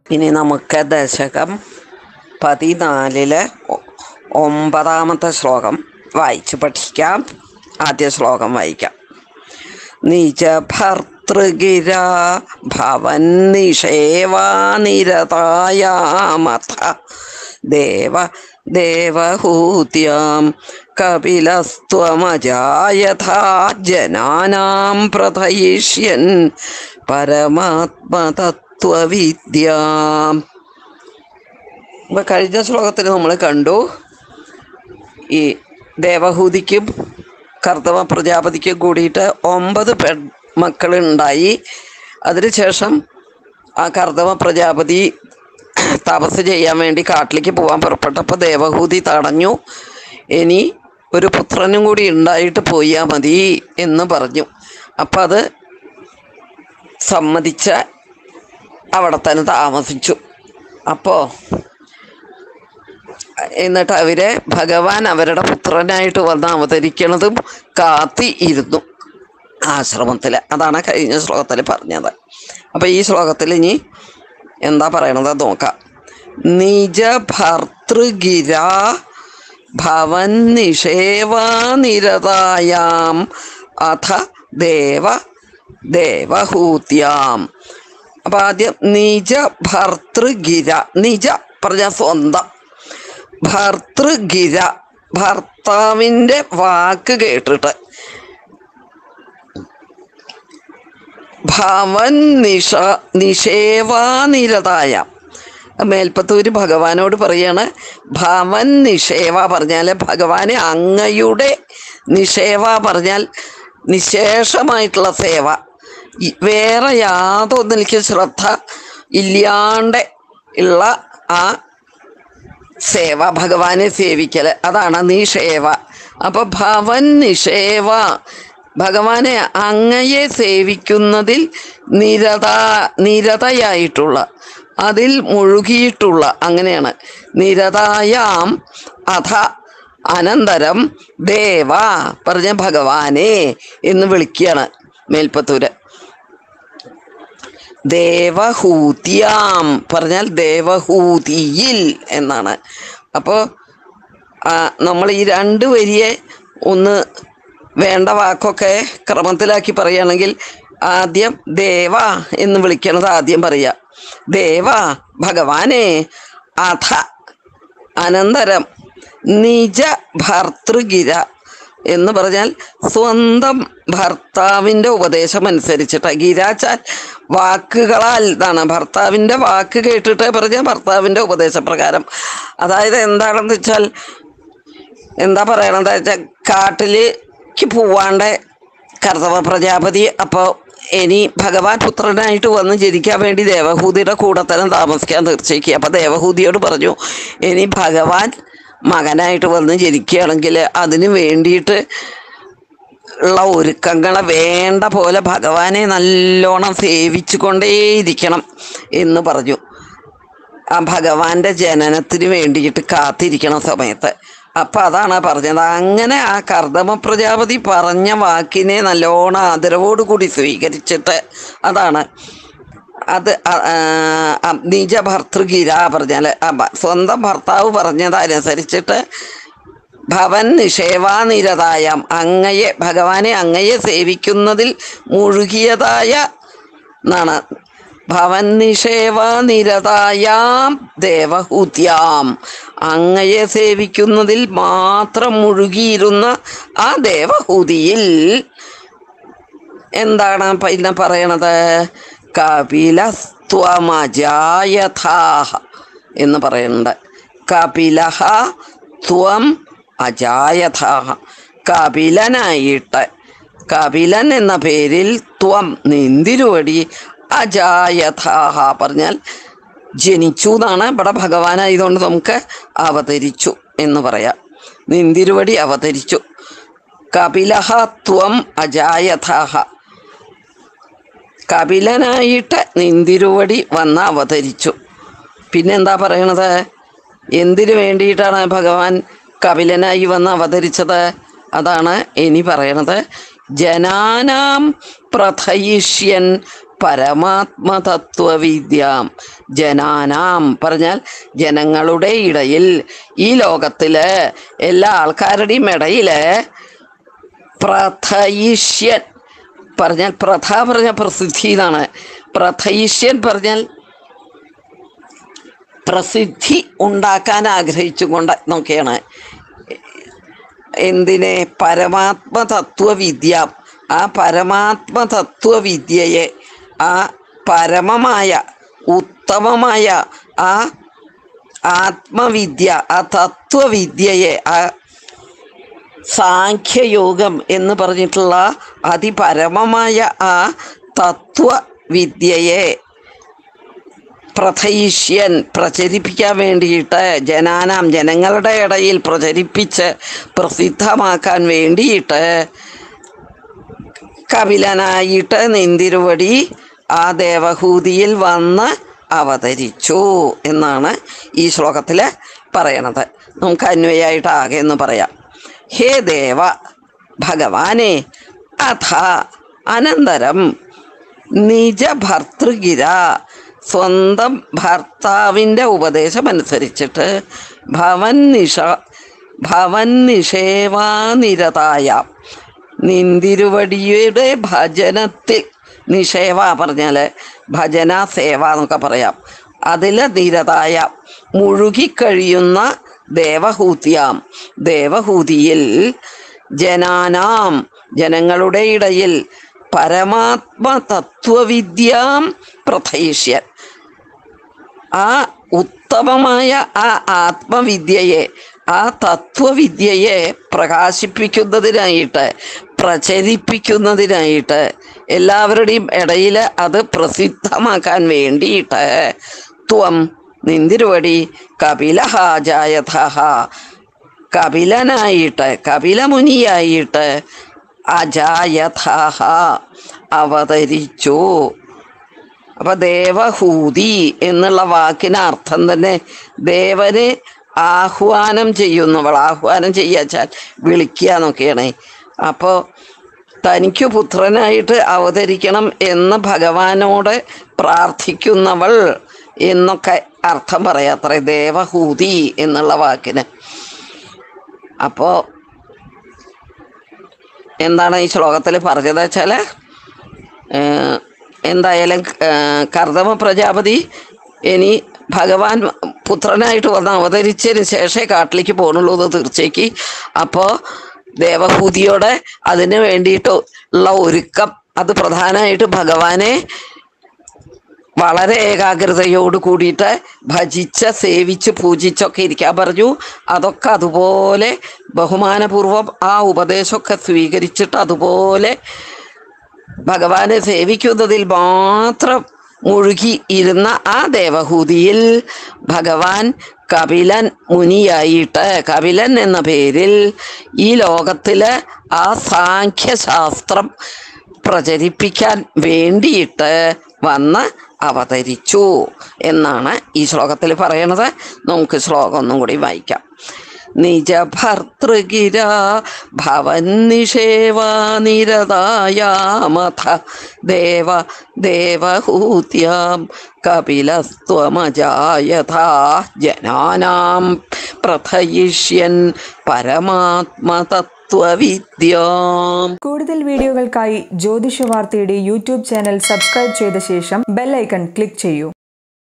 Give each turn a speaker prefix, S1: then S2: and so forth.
S1: ഇനി നമുക്ക് ദശകം പതിനാലിലെ ഒ- ഒമ്പതാമത്തെ ശ്ലോകം വായിച്ച് പഠിക്കാം ആദ്യ ശ്ലോകം വായിക്കാം നിജ ഭർത്തൃഗിര ഭവൻ നിഷേവാനിരതായാമഥ ദേവ ദേവഹൂത്യാം കപിലസ്ത്വമജായഥാ ജനാനാം പ്രഥയിഷ്യൻ പരമാത്മതത്വവിദ്യാം ഇപ്പൊ കഴിഞ്ഞ ശ്ലോകത്തിൽ നമ്മൾ കണ്ടു ഈ ദേവഹൂതിക്കും കർത്തവ പ്രജാപതിക്കും കൂടിയിട്ട് ഒമ്പത് പെൺമക്കളുണ്ടായി അതിനുശേഷം ആ കർത്തവ പ്രജാപതി തപസ് ചെയ്യാൻ വേണ്ടി കാട്ടിലേക്ക് പോകാൻ പുറപ്പെട്ടപ്പോൾ ദേവഹൂതി തടഞ്ഞു ഇനി ഒരു പുത്രനും കൂടി ഉണ്ടായിട്ട് പോയാൽ മതി എന്ന് പറഞ്ഞു അപ്പം അത് സമ്മതിച്ച അവിടെ തന്നെ താമസിച്ചു അപ്പോൾ എന്നിട്ട് അവരെ ഭഗവാൻ അവരുടെ പുത്രനായിട്ട് വന്ന് അവതരിക്കണതും കാത്തി ഇരുന്നു ആശ്രമത്തിൽ അതാണ് കഴിഞ്ഞ ശ്ലോകത്തിൽ പറഞ്ഞത് അപ്പൊ ഈ ശ്ലോകത്തിൽ ഇനി എന്താ പറയണത് നോക്കാം നിജ ഭർത്തൃഗിര ഭവൻ നിഷേവാനിരതായാം അഥ ദേവ ദേവഹൂത്യാം അപ്പൊ ആദ്യം നിജ ഭർത്തൃഗിര നിജ പറഞ്ഞ സ്വന്തം ഭർത്തൃഗിര ഭർത്താവിൻ്റെ വാക്ക് കേട്ടിട്ട് ഭവൻ നിഷ നിഷേവാനിരതായ മേൽപ്പത്തൂര് ഭഗവാനോട് പറയാണ് ഭവൻ നിഷേവ പറഞ്ഞാൽ ഭഗവാനെ അങ്ങയുടെ നിഷേവ പറഞ്ഞാൽ നിശേഷമായിട്ടുള്ള സേവ ഈ- വേറെ യാതൊന്നിലേക്കും ശ്രദ്ധ ഇല്ലാണ്ട് ഉള്ള ആ സേവ ഭഗവാനെ സേവിക്കല് അതാണ് നിഷേവ അപ്പൊ ഭവൻ നിഷേവ ഭഗവാനെ അങ്ങയെ സേവിക്കുന്നതിൽ നിരത നിരതയായിട്ടുള്ള അതിൽ മുഴുകിയിട്ടുള്ള അങ്ങനെയാണ് നിരതായാം അധ അനന്തരം ദേവ പറഞ്ഞ ഭഗവാനെ എന്ന് വിളിക്കുകയാണ് മേൽപ്പത്തൂര് ദേവഹൂതിയാം പറഞ്ഞാൽ ദേവഹൂതിയിൽ എന്നാണ് അപ്പോൾ നമ്മൾ ഈ രണ്ട് വരിയെ ഒന്ന് വേണ്ട വാക്കൊക്കെ ക്രമത്തിലാക്കി പറയുകയാണെങ്കിൽ ആദ്യം ദേവ എന്ന് വിളിക്കണത് ആദ്യം പറയുക ദേവ ഭഗവാനെ അഥ അനന്തരം നിജ ഭർത്തൃഗിര എന്ന് പറഞ്ഞാൽ സ്വന്തം ഭർത്താവിൻ്റെ ഉപദേശം അനുസരിച്ചിട്ട് ഗിരാച്ചാൽ വാക്കുകളാൽ ഇതാണ് ഭർത്താവിൻ്റെ വാക്ക് കേട്ടിട്ട് പറഞ്ഞ ഭർത്താവിൻ്റെ ഉപദേശപ്രകാരം അതായത് എന്താണെന്ന് വെച്ചാൽ എന്താ പറയണത് വെച്ചാൽ കാട്ടിലേക്ക് പോവാണ്ട് കർത്തവ പ്രജാപതി അപ്പോൾ ഇനി ഭഗവാൻ പുത്രനായിട്ട് വന്ന് ജനിക്കാൻ വേണ്ടി ദേവഹൂതിയുടെ കൂടെ തന്നെ താമസിക്കാൻ തീർച്ചയാക്കി അപ്പോൾ ദേവഹൂതിയോട് പറഞ്ഞു ഇനി ഭഗവാൻ മകനായിട്ട് വന്ന് ജനിക്കുകയാണെങ്കിൽ അതിന് വേണ്ടിയിട്ട് ഉള്ള ഒരുക്കങ്ങളെ വേണ്ട പോലെ ഭഗവാനെ നല്ലോണം സേവിച്ചു കൊണ്ടേയിരിക്കണം എന്ന് പറഞ്ഞു ആ ഭഗവാന്റെ ജനനത്തിന് വേണ്ടിയിട്ട് കാത്തിരിക്കണ സമയത്ത് അപ്പൊ അതാണ് പറഞ്ഞത് അങ്ങനെ ആ കർദമ പ്രജാപതി പറഞ്ഞ വാക്കിനെ നല്ലോണം ആദരവോട് കൂടി സ്വീകരിച്ചിട്ട് അതാണ് അത് അ- ആ, ആ, നിജ ഭർത്തൃഗിര പറഞ്ഞാല് ആ ഭ- സ്വന്തം ഭർത്താവ് പറഞ്ഞതനുസരിച്ചിട്ട് ഭവൻ നിഷേവാനിരതായം അങ്ങയെ ഭഗവാനെ അങ്ങയെ സേവിക്കുന്നതിൽ മുഴുകിയതായ എന്നാണ് ഭവൻ നിഷേവാനിരതായാം ദേവഹൂത്യാം അങ്ങയെ സേവിക്കുന്നതിൽ മാത്രം മുഴുകിയിരുന്ന ആ ദേവഹൂതിയിൽ എന്താണ് പിന്നെ പറയണത് കപിലസ്ത്വമജായഥാഹ എന്ന് പറയുന്നുണ്ട് കപിലഹ ത്വം അജായഥാഹ കപിലനായിട്ട് കപിലൻ എന്ന പേരിൽ ത്വം നിന്തിരുവടി അജായഥാഹ പറഞ്ഞാൽ ജനിച്ചു എന്നാണ് ഇവിടെ ഭഗവാനായതുകൊണ്ട് നമുക്ക് അവതരിച്ചു എന്ന് പറയാം നിന്തിരുവടി അവതരിച്ചു കപിലഹ ത്വം അജായഥാഹ കപിലനായിട്ട് നിന്തിരുവടി വന്ന് അവതരിച്ചു പിന്നെന്താ പറയണത് എന്തിനു വേണ്ടിയിട്ടാണ് ഭഗവാൻ കപിലനായി വന്ന് അവതരിച്ചത് അതാണ് ഇനി പറയണത് ജനാനാം പ്രഥയിഷ്യൻ പരമാത്മതത്വവിദ്യാം ജനാനാം പറഞ്ഞാൽ ജനങ്ങളുടെ ഇടയിൽ ഈ ലോകത്തില് എല്ലാ ആൾക്കാരുടെയും ഇടയില് പ്രഥയിഷ്യൻ പറഞ്ഞാൽ പ്രഥ പറഞ്ഞ പ്രസിദ്ധി എന്നാണ് പ്രഥയിഷ്യൻ പറഞ്ഞാൽ പ്രസിദ്ധി ഉണ്ടാക്കാൻ ആഗ്രഹിച്ചുകൊണ്ട് നോക്കിയാണ് എന്തിനെ പരമാത്മതത്വവിദ്യ ആ പരമാത്മതത്വവിദ്യയെ ആ പരമമായ ഉത്തമമായ ആ ആത്മവിദ്യ ആ തത്വവിദ്യയെ ആ സാഖ്യയോഗം എന്ന് പറഞ്ഞിട്ടുള്ള അതിപരമമായ ആ തത്വവിദ്യയെ പ്രഥയിഷ്യൻ പ്രചരിപ്പിക്കാൻ വേണ്ടിയിട്ട് ജനാനാം ജനങ്ങളുടെ ഇടയിൽ പ്രചരിപ്പിച്ച് പ്രസിദ്ധമാക്കാൻ വേണ്ടിയിട്ട് കപിലനായിട്ട് നിന്തിരുവടി ആ ദേവഹൂതിയിൽ വന്ന് അവതരിച്ചു എന്നാണ് ഈ ശ്ലോകത്തിൽ പറയണത് നമുക്ക് അന്വയായിട്ട് ആകെ എന്ന് പറയാം ഹേ ദേവ ഭഗവാനെ അഥ അനന്തരം നിജഭർത്തൃഗിര സ്വന്തം ഭർത്താവിൻ്റെ ഉപദേശമനുസരിച്ചിട്ട് ഭവൻ നിഷ ഭവൻ നിഷേവാനിരതായ നിന്തിരുവടിയുടെ ഭജനത്തിൽ നിഷേവ പറഞ്ഞാൽ ഭജന സേവ എന്നൊക്കെ പറയാം അതിൽ നിരതായ മുഴുകിക്കഴിയുന്ന ദേവഹൂതിയാം ദേവഹൂതിയിൽ ജനാനാം ജനങ്ങളുടെ ഇടയിൽ പരമാത്മ തത്വവിദ്യാം പ്രഥയിഷ്യൻ ആ ഉത്തമമായ ആ ആത്മവിദ്യയെ ആ തത്വവിദ്യയെ പ്രകാശിപ്പിക്കുന്നതിനായിട്ട് പ്രചരിപ്പിക്കുന്നതിനായിട്ട് എല്ലാവരുടെയും ഇടയിൽ അത് പ്രസിദ്ധമാക്കാൻ വേണ്ടിയിട്ട് ത്വം നിന്തിരുവടി കപിലഹാജായഥ കപിലനായിട്ട് കപിലമുനിയായിട്ട് അജായഥ അവതരിച്ചു അപ്പൊ ദേവഹൂതി എന്നുള്ള വാക്കിന് അർത്ഥം തന്നെ ദേവന് ആഹ്വാനം ചെയ്യുന്നവൾ ആഹ്വാനം ചെയ്യാച്ചാൽ വിളിക്കുക എന്നൊക്കെയാണ് അപ്പോൾ തനിക്ക് പുത്രനായിട്ട് അവതരിക്കണം എന്ന് ഭഗവാനോട് പ്രാർത്ഥിക്കുന്നവൾ എന്നൊക്കെ അർത്ഥം പറയാത്രേ ദേവഹൂതി എന്നുള്ള വാക്കിന് അപ്പോൾ എന്താണ് ഈ ശ്ലോകത്തിൽ പറഞ്ഞത് വെച്ചാൽ എന്തായാലും ഏഹ്, കർദമ പ്രജാപതി ഇനി ഭഗവാൻ പുത്രനായിട്ട് വന്ന് അവതരിച്ചതിന് ശേഷമേ കാട്ടിലേക്ക് പോകണുള്ളൂ എന്ന് തീർച്ചയ്ക്ക് അപ്പോൾ ദേവഭൂതിയോടെ അതിന് വേണ്ടിയിട്ട് ഉള്ള ഒരുക്കം അത് പ്രധാനമായിട്ട് ഭഗവാനെ വളരെ ഏകാഗ്രതയോട് കൂടിയിട്ട് ഭജിച്ച് സേവിച്ച് പൂജിച്ചൊക്കെ ഇരിക്കാൻ പറഞ്ഞു അതൊക്കെ അതുപോലെ ബഹുമാനപൂർവം ആ ഉപദേശമൊക്കെ സ്വീകരിച്ചിട്ട് അതുപോലെ ഭഗവാനെ സേവിക്കുന്നതിൽ മാത്രം മുഴുകി ഇരുന്ന ആ ദേവഹൂതിയിൽ ഭഗവാൻ കപിലൻ മുനിയായിട്ട് കപിലൻ എന്ന പേരിൽ ഈ ലോകത്തില് ആ സാഖ്യശാസ്ത്രം പ്രചരിപ്പിക്കാൻ വേണ്ടിയിട്ട് വന്ന് അവതരിച്ചു എന്നാണ് ഈ ശ്ലോകത്തിൽ പറയണത് നമുക്ക് ശ്ലോകം ഒന്നും കൂടി വായിക്കാം നിജഭർത്തൃഗിര ഭവൻ നിഷേവാനിരതായാമഥ ദേവ ദേവഹൂത്യാം കപിലസ്ത്വമജായഥാ ജനാനാം പ്രഥയിഷ്യൻ പരമാത്മതത്വവിദ്യാം
S2: കൂടുതൽ വീഡിയോകൾക്കായി ജ്യോതിഷ വാർത്തയുടെ യൂട്യൂബ് ചാനൽ സബ്സ്ക്രൈബ് ചെയ്ത ശേഷം ബെൽ ഐക്കൺ ക്ലിക്ക് ചെയ്യൂ